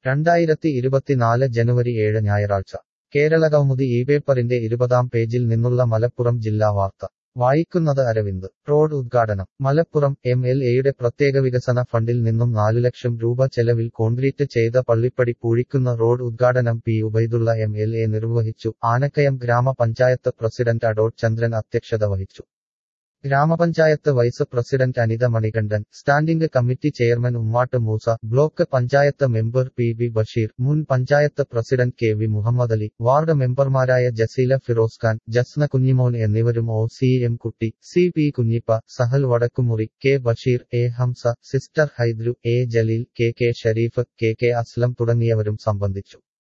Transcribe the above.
രണ്ടായിരത്തി ഇരുപത്തിനാല് ജനുവരി ഏഴ് ഞായറാഴ്ച കേരളകൗമുദി ഈ പേപ്പറിന്റെ ഇരുപതാം പേജിൽ നിന്നുള്ള മലപ്പുറം ജില്ലാ വാർത്ത വായിക്കുന്നത് അരവിന്ദ് റോഡ് ഉദ്ഘാടനം മലപ്പുറം എം എൽ എയുടെ പ്രത്യേക വികസന ഫണ്ടിൽ നിന്നും നാലു ലക്ഷം രൂപ ചെലവിൽ കോൺക്രീറ്റ് ചെയ്ത പള്ളിപ്പടി പൂഴിക്കുന്ന റോഡ് ഉദ്ഘാടനം P Ubaidulla M L A നിർവഹിച്ചു ആനക്കയം ഗ്രാമപഞ്ചായത്ത് പ്രസിഡന്റ് അഡോട്ട് ചന്ദ്രൻ അധ്യക്ഷത വഹിച്ചു ഗ്രാമപഞ്ചായത്ത് vice president Anitha Manikandan standing committee chairman Ummatt Moosa block panchayat member P B Basheer മുൻ panchayat president K V Muhammad Ali ward മെമ്പർമാരായ ജസീല ഫിറോസ് ഖാൻ ജസ്ന കുഞ്ഞിമോൻ എന്നിവരും O C M Kutty C P Kunhippa Sahal Vadakkumuri K Basheer A Hamza sister Haidru A Jaleel K K Sharif K K Aslam തുടങ്ങിയവരും സംബന്ധിച്ചു